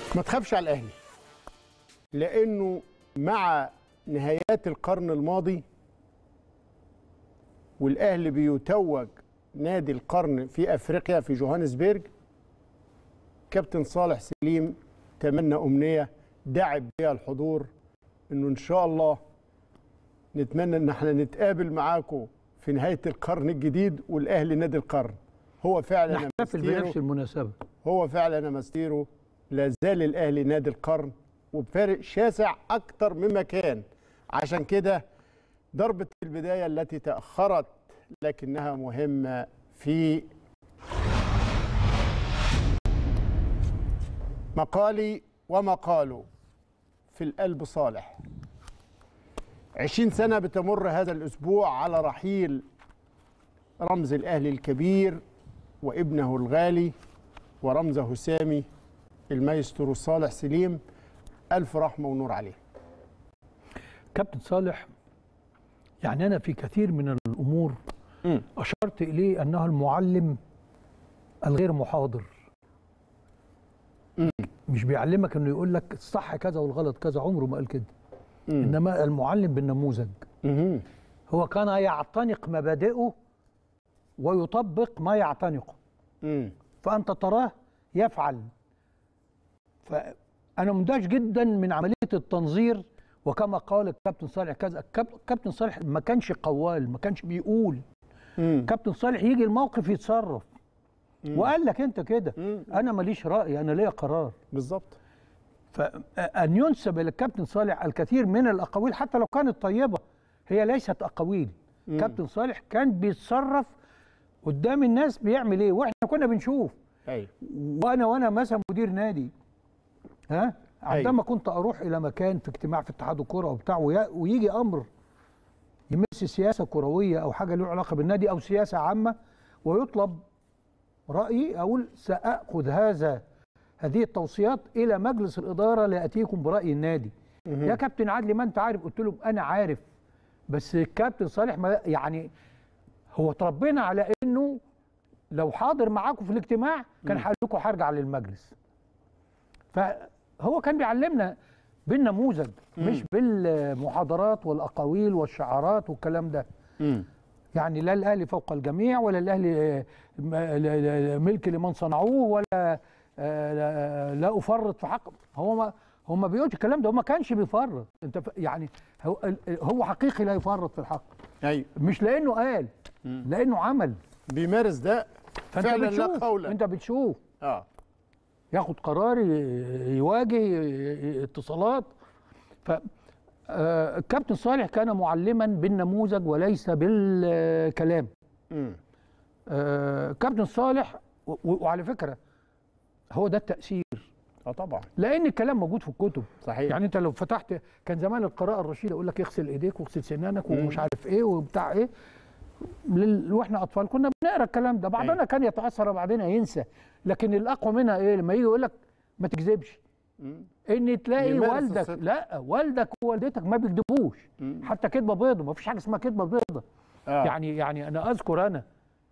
ما تخافش على الاهلي لانه مع نهايات القرن الماضي والاهلي بيتوج نادي القرن في افريقيا في جوهانسبرج كابتن صالح سليم تمنى امنيه دعب بها الحضور انه ان شاء الله نتمنى ان احنا نتقابل معاكم في نهايه القرن الجديد والاهلي نادي القرن هو فعلا نحتفل مستيره- بنفس المناسبة هو فعلا مستيره لا زال الاهلي نادي القرن وبفارق شاسع اكتر مما كان عشان كده ضربه البدايه التي تاخرت لكنها مهمه في مقالي ومقاله في القلب صالح عشرين سنة بتمر هذا الأسبوع على رحيل رمز الأهلي الكبير وابنه الغالي ورمزه سامي المايسترو صالح سليم ألف رحمة ونور عليه كابتن صالح يعني أنا في كثير من الأمور مم. أشرت إليه أنه المعلم الغير محاضر مم. مش بيعلمك انه يقول لك الصح كذا والغلط كذا عمره ما قال كده مم. انما المعلم بالنموذج مهم. هو كان يعتنق مبادئه ويطبق ما يعتنقه مم. فانت تراه يفعل فانا مندهش جدا من عمليه التنظير وكما قال الكابتن صالح كذا الكاب- الكابتن صالح ما كانش قوال ما كانش بيقول مم. كابتن صالح يجي الموقف يتصرف وقال لك انت كده مم. انا ماليش راي انا ليا قرار بالظبط فأن ينسب إلى الكابتن صالح الكثير من الأقاويل حتى لو كانت طيبة هي ليست أقاويل مم. كابتن صالح كان بيتصرف قدام الناس بيعمل إيه وإحنا كنا بنشوف أيوة وأنا وأنا مثلا مدير نادي ها عندما أيوة. كنت أروح إلى مكان في اجتماع في اتحاد الكرة وبتاع ويا- ويجي أمر يمس سياسة كروية أو حاجة له علاقة بالنادي أو سياسة عامة ويطلب رأيي أقول سأخذ هذا هذه التوصيات إلى مجلس الإدارة لأتيكم برأي النادي يا كابتن عادلي ما أنت عارف قلت له أنا عارف بس الكابتن صالح ما يعني هو تربينا على إنه لو حاضر معاكم في الاجتماع كان هقول لكم هرجع للمجلس فهو كان بيعلمنا بالنموذج مش بالمحاضرات والأقاويل والشعارات والكلام ده مم. يعني لا الاهلي فوق الجميع ولا الاهلي آه، م- ل- ل- ملك لمن صنعوه ولا آه، لا- لا افرط في حق هو ما هو ما بيقولش الكلام ده هو ما كانش بيفرط انت ف- يعني هو ال- هو حقيقي لا يفرط في الحق أيوة مش لانه قال لانه عمل بيمارس ده فانت فعلا لا بتشوف قولا انت بتشوف اه ياخد قرار ي- يواجه ي- ي- اتصالات ف آه، الكابتن صالح كان معلما بالنموذج وليس بالكلام مم. آه، كابتن صالح و- و- وعلى فكره هو ده التاثير اه طبعا لان الكلام موجود في الكتب صحيح يعني انت لو فتحت كان زمان القراءه الرشيده يقول لك اغسل ايديك واغسل سنانك ومش عارف ايه وبتاع ايه لل- واحنا اطفال كنا بنقرا الكلام ده بعضنا أيوة. كان يتاثر وبعدين ينسى لكن الاقوى منها ايه لما يجي يقول لك ما تكذبش مم. ان تلاقي يمارس والدك الصدق. لا والدك ووالدتك ما بيكذبوش مم. حتى كذبه بيضه ما فيش حاجه اسمها كذبه بيضه آه. يعني يعني انا اذكر انا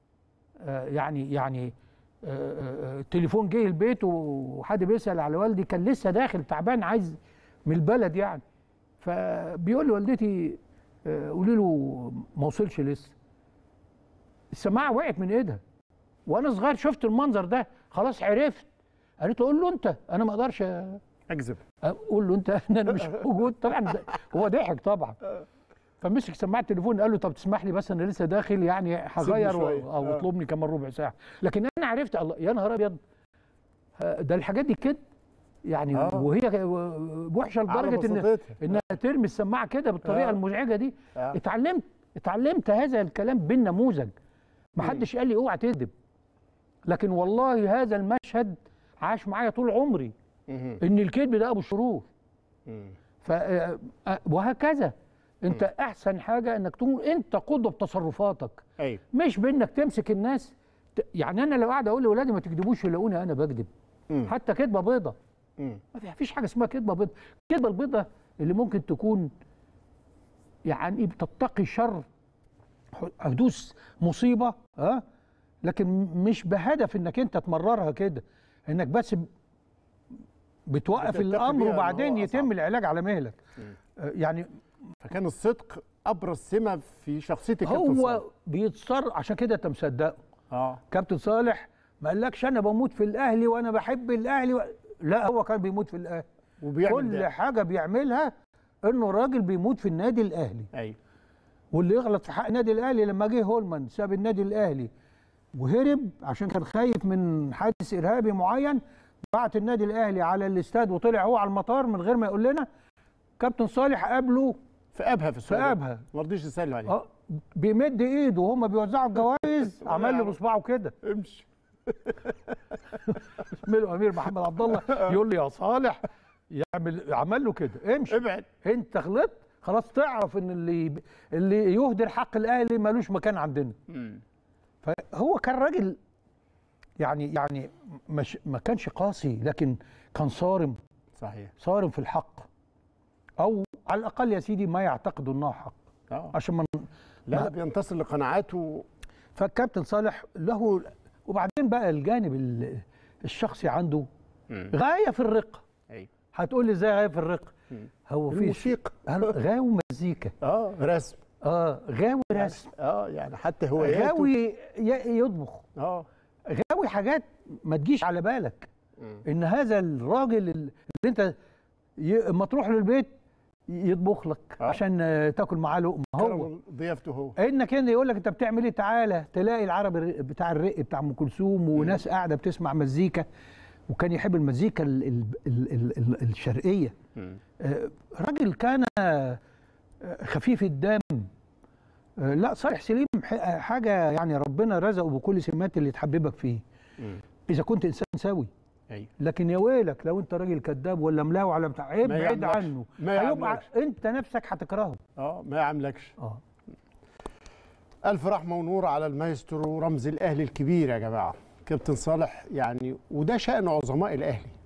آه، يعني يعني آه، آه، آه، التليفون جه البيت وحد بيسال على والدي كان لسه داخل تعبان عايز من البلد يعني فبيقول لي والدتي آه، قولي له ما وصلش لسه السماعه وقعت من ايدها وانا صغير شفت المنظر ده خلاص عرفت قالت له قول له انت انا ما اقدرش اكذب اقول له انت ان انا مش موجود طبعا ده- هو ضحك طبعا فمسك سماعه التليفون قال له طب تسمح لي بس انا لسه داخل يعني هغير شوية. و- او آه. اطلبني كمان ربع ساعه لكن انا عرفت الله يا نهار ابيض آه، ده الحاجات دي كده يعني آه. وهي و- وحشه على لدرجه ان بساطتها. انها ترمي السماعه كده بالطريقه آه. المزعجه دي آه. اتعلمت اتعلمت هذا الكلام بالنموذج ما حدش قال لي اوعى تكذب لكن والله هذا المشهد عاش معايا طول عمري مهم. ان الكذب ده ابو الشرور مم. ف آه، آه، وهكذا انت احسن حاجه انك تكون انت قدوه بتصرفاتك ايوه مش بانك تمسك الناس ت- يعني انا لو قاعد اقول لاولادي ما تكذبوش يلاقوني انا بكذب مم. حتى كذبه بيضه مم. ما فيش حاجه اسمها كذبه بيضه الكذبه البيضه اللي ممكن تكون يعني بتتقي شر حدوث مصيبه ها لكن مش بهدف انك انت تمررها كده انك بس بتوقف بتتقي الامر بيها إن وبعدين هو يتم أصعب. العلاج على مهلك مم. آه، يعني فكان الصدق ابرز سمه في شخصيه الكابتن صالح. هو بيتصر عشان كده انت مصدقه اه كابتن صالح ما قالكش انا بموت في الاهلي وانا بحب الاهلي و... لا هو كان بيموت في الاهلي وبيعمل كل ده حاجه بيعملها انه راجل بيموت في النادي الاهلي ايوه واللي يغلط في حق النادي الاهلي لما جه هولمان ساب النادي الاهلي وهرب عشان كان خايف من حادث ارهابي معين بعت النادي الاهلي على الاستاد وطلع هو على المطار من غير ما يقول لنا كابتن صالح قابله في ابها في في السعوديه ابها ما رضيش يسلم عليه اه بيمد ايده وهم بيوزعوا الجوائز عمل له بصباعه كده امشي اسمه امير محمد عبد الله يقول لي يا صالح يعمل عمل له كده امشي ابعد انت غلطت خلاص تعرف ان اللي اللي يهدر حق الاهلي ملوش مكان عندنا مم. فهو كان راجل يعني يعني مش ما كانش قاسي لكن كان صارم صحيح صارم في الحق او على الاقل يا سيدي ما يعتقد انها حق اه عشان ما لا ما- لا بينتصر لقناعاته فالكابتن صالح له وبعدين بقى الجانب ال- الشخصي عنده مم. غايه في الرقه ايوه هتقول لي ازاي غايه في الرقه مم. هو في الموسيقى غاوي مزيكا اه رسم اه غاوي رسم اه يعني حتى هواياته غاوي ي- يطبخ اه غاوي حاجات ما تجيش على بالك مم. ان هذا الراجل اللي انت ي- اما تروح له البيت يطبخ لك آه. عشان آه، تاكل معاه لقمه هو كرم ضيافته هو انك انت يقول لك انت بتعمل ايه تعالى تلاقي العربي الر- بتاع الرق بتاع ام كلثوم وناس قاعده بتسمع مزيكا وكان يحب المزيكا ال ال ال ال ال الشرقيه مم. آه، راجل كان آه، خفيف الدم آه، لا صالح سليم ح- حاجه يعني ربنا رزقه بكل سمات اللي تحببك فيه مم. اذا كنت انسان سوي ايوه لكن يا ويلك لو انت راجل كذاب ولا ملاوي على بتاع ابعد يعملكش. عنه ما هيبقى يعملكش. انت نفسك هتكرهه اه ما يعملكش اه الف رحمه ونور على المايسترو رمز الاهلي الكبير يا جماعه كابتن صالح يعني وده شان عظماء الاهلي